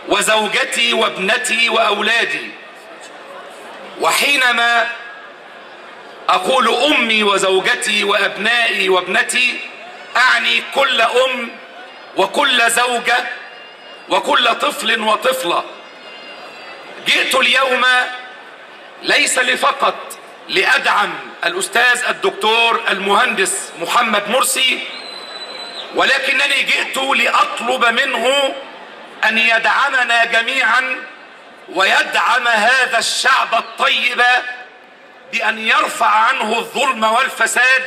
وزوجتي وابنتي واولادي وحينما اقول امي وزوجتي وابنائي وابنتي اعني كل ام وكل زوجه وكل طفل وطفله جئت اليوم ليس لفقط لادعم الاستاذ الدكتور المهندس محمد مرسي ولكنني جئت لاطلب منه ان يدعمنا جميعا ويدعم هذا الشعب الطيب بان يرفع عنه الظلم والفساد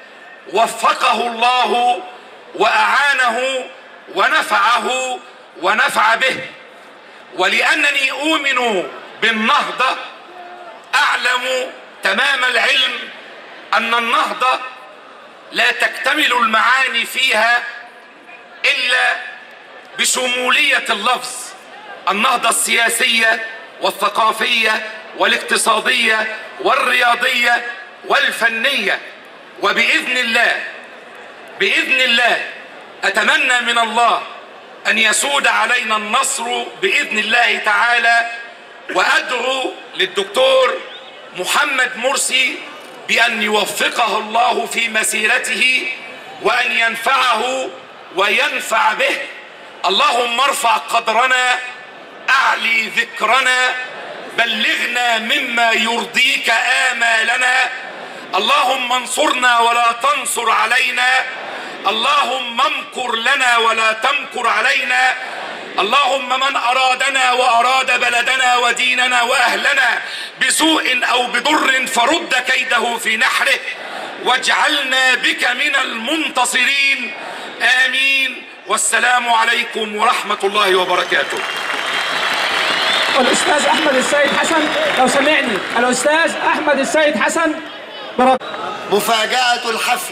وفقه الله واعانه ونفعه ونفع به ولانني اؤمن بالنهضه اعلم تمام العلم ان النهضه لا تكتمل المعاني فيها الا بشموليه اللفظ النهضه السياسيه والثقافيه والاقتصاديه والرياضيه والفنيه وباذن الله باذن الله اتمنى من الله ان يسود علينا النصر باذن الله تعالى وادعو للدكتور محمد مرسي بان يوفقه الله في مسيرته وان ينفعه وينفع به اللهم ارفع قدرنا اعلي ذكرنا بلغنا مما يرضيك امالنا اللهم انصرنا ولا تنصر علينا اللهم امكر لنا ولا تمكر علينا اللهم من ارادنا واراد بلدنا وديننا واهلنا بسوء او بضر فرد كيده في نحره واجعلنا بك من المنتصرين امين والسلام عليكم ورحمه الله وبركاته الأستاذ أحمد السيد حسن لو سمعني الأستاذ أحمد السيد حسن برد مفاجأة الحفل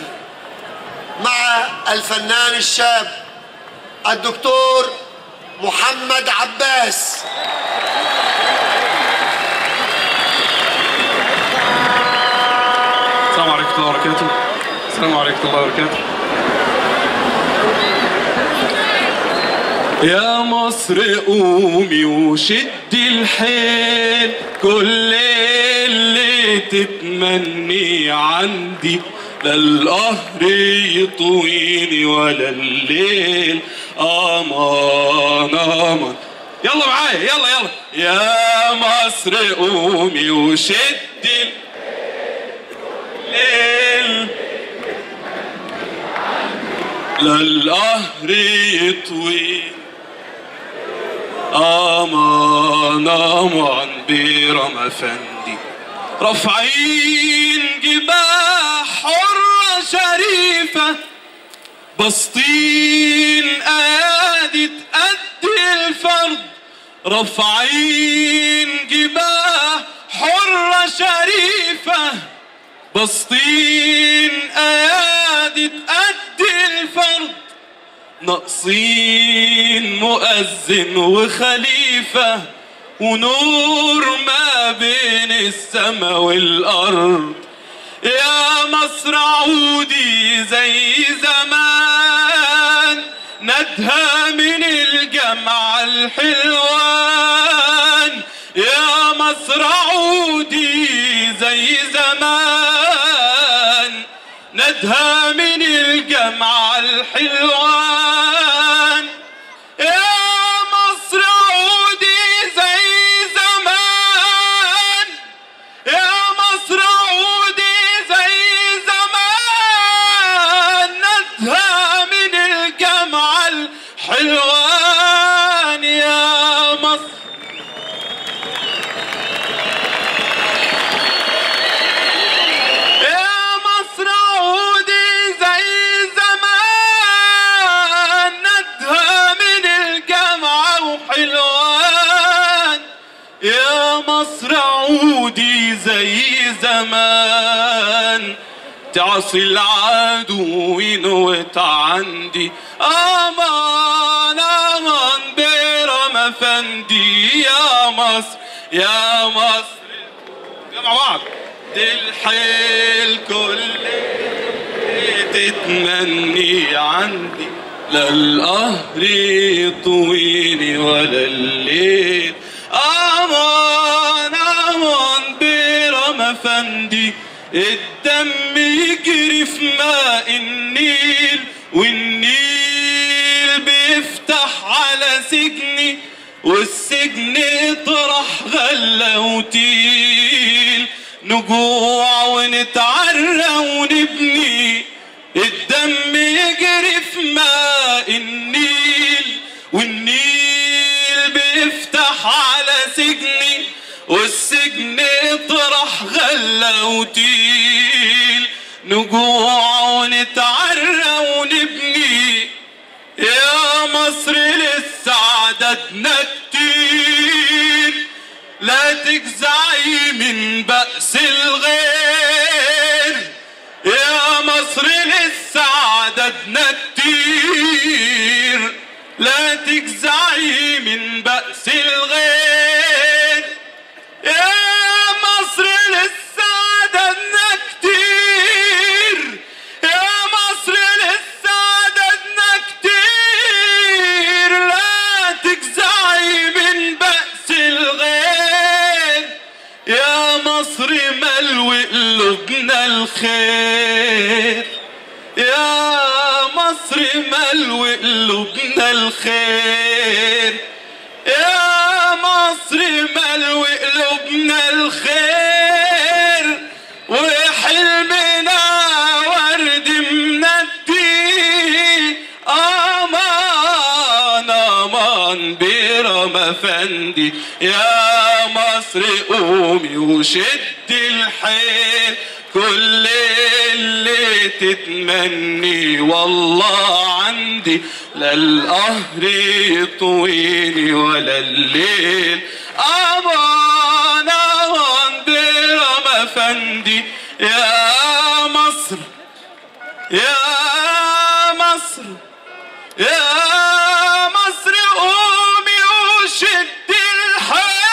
مع الفنان الشاب الدكتور محمد عباس السلام عليكم ورحمة الله وبركاته السلام عليكم ورحمة الله وبركاته يا مصر قومي وشدي الحيل كل اللي تتمني عندي لا القهر يطويني ولا الليل امان امان يلا معايا يلا يلا يا مصر قومي وشدي الليل لا القهر يطوي امان امان بيرم افندي رافعين جباه حرة شريفة بسطين ايادي قد الفرد رافعين جباه حرة شريفة بسطين ايادي قد الفرد ناقصين مؤذن وخليفة ونور ما بين السما والأرض يا مصر عودي زي زمان ندهى من الجمع الحلوان يا مصر عودي زي زمان ندهى من الجمع الحلوان يا مصر عودي زي زمان يا مصر عودي زي زمان ندهى من الجمع الحلوان يا مصر يا مصر عودي زي زمان ندهى من الجامعة وحلوان يا مصر عودي زي زمان تعصي العدو ينوت عندي امان امان بيرم افندي يا مصر يا مصر مع بعض دي الحيل كل اللي تتمني عندي لا القهر يطويني ولا الليل امان امان بيرم افندي الدم يجري في ماء النيل والنيل بيفتح على سجني والسجن يطرح غلة وتيل نجوع ونتعرى ونبني الدم يجري في ماء النيل والنيل بيفتح على سجني والسجن يطرح غلة وتيل نجوع ونتعرى ونبني يا مصر لسه عددنا كتير لا تجزعي من بأس الغير يا مصر لسه عددنا كتير لا تجزعي من بأس الغير يا مصر لسه عددنا كتير يا مصر لسه عددنا كتير لا تجزعي من بأس الغير يا مصر ملوي قلوبنا الخير يا مصر ملوي قلوبنا الخير يا مصر ملوي قلوبنا الخير وحلمنا ورد مندي امان امان بيرم افندي يا مصر قومي وشد الحيل كل اللي تتمني والله عندي لا القهر يطويني ولا الليل امان امان بيرم افندي يا مصر يا مصر يا مصر قومي وشد الحيل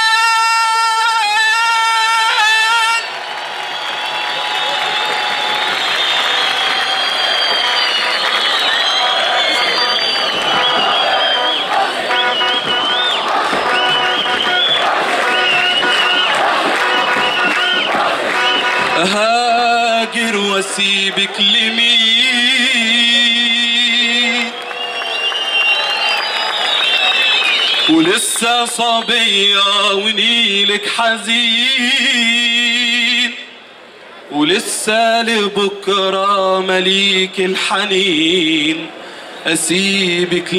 هاجر واسيبك لمين ولسه صبية ونيلك حزين ولسه لبكرة مليك الحنين أسيبك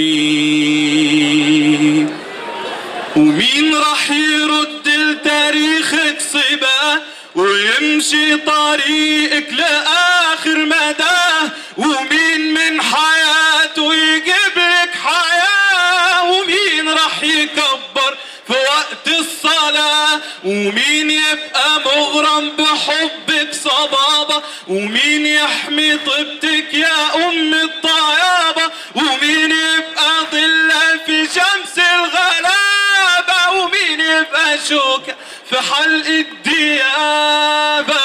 لمين ومين راح يرد لتاريخك صباه ويمشي طريقك لآخر مداه ومين من حياته يجيب لك حياة ومين راح يكبر في وقت الصلاة ومين يبقى مغرم بحبك صبابة ومين يحمي طيبتك يا أم الطيابة ومين يبقى ظلة في شمس الغلابة ومين يبقى شوكة في حلق الديابة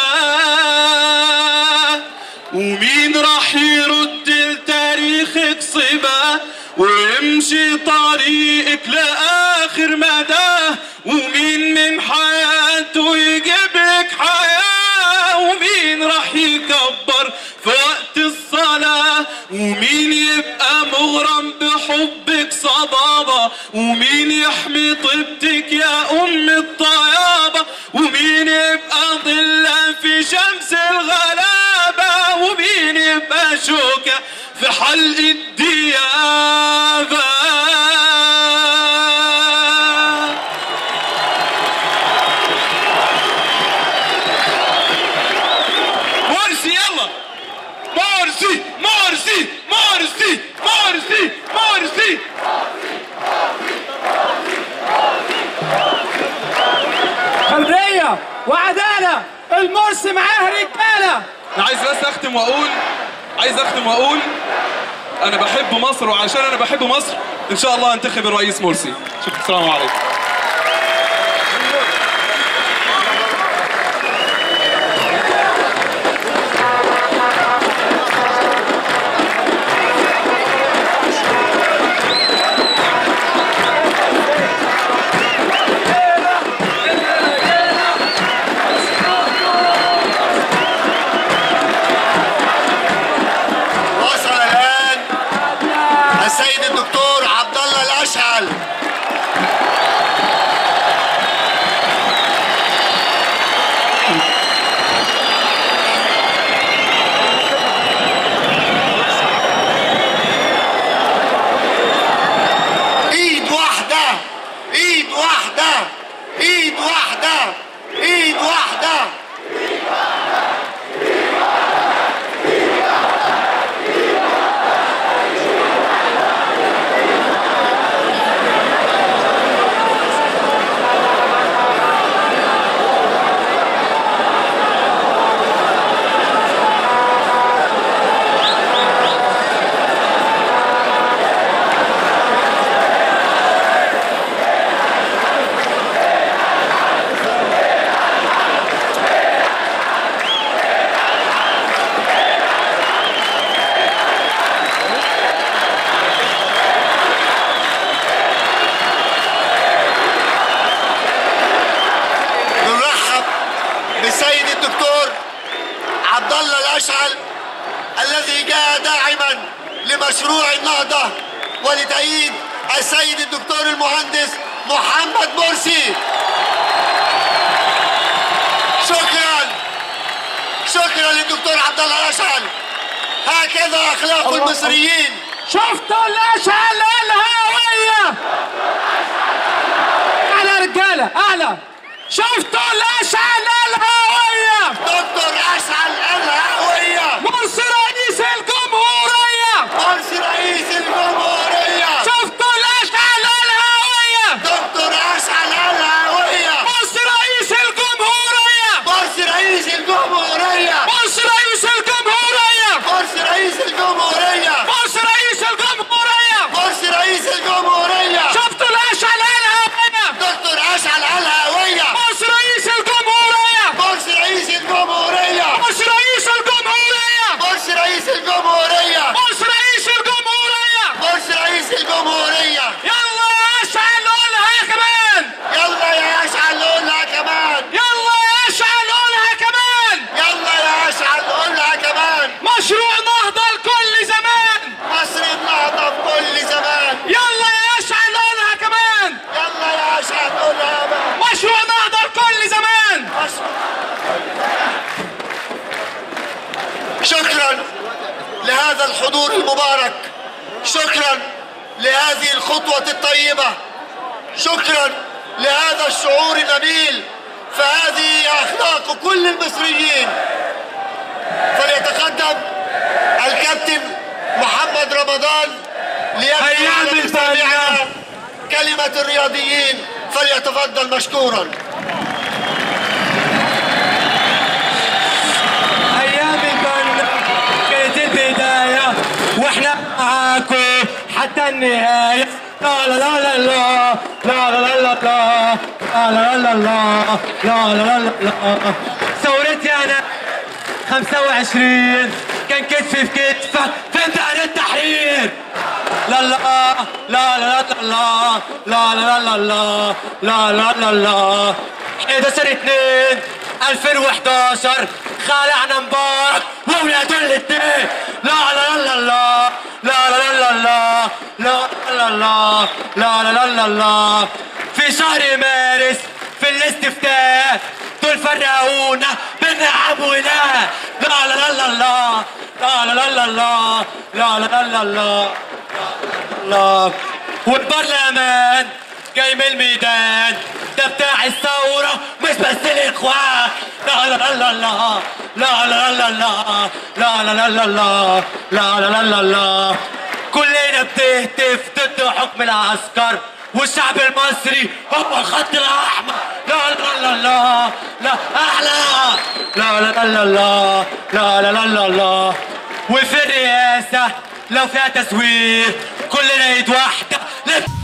ومين راح يرد لتاريخك صبا ويمشي طريقك لآخر مداه ومين من حياته يجيب لك حياة ومين راح يكبر في وقت الصلاة ومين يبقى مغرم بحبك صبابة ومين يحمي طيبتك يا أم الطيابة ومين يبقى ظلة في شمس الغلابة ومين يبقى شوكة في حلق الديابة مرسي يلا مرسي مرسي مرسي مرسي مرسي حرية وعدالة المرسي معاه رجالة انا عايز بس اختم واقول عايز اختم واقول انا بحب مصر وعشان انا بحب مصر ان شاء الله انتخب الرئيس مرسي شكرا السلام عليكم أشعل الذي جاء داعما لمشروع النهضة ولتأييد السيد الدكتور المهندس محمد مرسي شكرا شكرا للدكتور عبد الله الأشعل هكذا أخلاق المصريين شفتوا الاشعل الهوية اعلى رجالة اعلى شفتوا الاشعل الهوية دكتور أشعل الهوية مرسي رئيس الجمهورية مرسي رئيس الجمهورية شفتوا الاشعل الهوية دكتور أشعل الهوية مرسي رئيس الجمهورية مرسي رئيس الجمهورية مرسي رئيس الجمهورية مرسي رئيس الجمهورية مرسي رئيس الجمهورية مرسي رئيس الجمهورية شفتوا الاشعل الهوية دكتور أشعل الهوية مرسي رئيس الجمهورية مرسي رئيس الجمهورية مرسي رئيس الجمهورية مرسي رئيس الجمهورية مرسي رئيس الجمهورية مرسي رئيس الجمهورية يلا يا اشعل قولها كمان يلا يا أشعل قولها كمان يلا يا اشعل قولها كمان يلا يا أشعل قولها كمان مشروع نهضة لكل زمان مصر النهضة في كل زمان يلا يا اشعل قولها كمان يلا يا أشعل قولها كمان مشروع نهضة لكل زمان مصر شكرا لهذا الحضور المبارك شكرا لهذه الخطوة الطيبة شكرا لهذا الشعور النبيل فهذه أخلاق كل المصريين فليتقدم الكابتن محمد رمضان ليبدو أيام على مستمعنا الفن. كلمة الرياضيين فليتفضل مشكورا ايام الفن كانت البداية واحنا معاكم حتى النهاية لا لا لا لا لا لا لا لا لا لا لا لا لا لا لا لا لا ثورتي انا 25 كان كتفي في كتفك في ميدان التحرير لا لا لا لا لا لا لا لا لا لا لا لا لا لا 11 2 2011 خالعنا مبارك واولاده الاثنين لا لا لا لا لا لا لا لا لا لا لا لا لا لا لا لا في شهر مارس في الاستفتاء دول فرقونا بالنعم ولا لا لا لا لا لا لا لا لا لا لا لا لا لا لا لا والبرلمان جاي من الميدان ده بتاع الثورة مش بس الإخوان لا لا لا لا لا لا لا لا لا لا لا لا لا لا لا لا لا لا لا كلنا بتهتف ضد حكم العسكر والشعب المصري هو الخط الأحمر لا لا لا لا لا أحلى لا لا لا لا لا لا لا لا لا لا وفي الرئاسة لو فيها تزوير كلنا ايد واحدة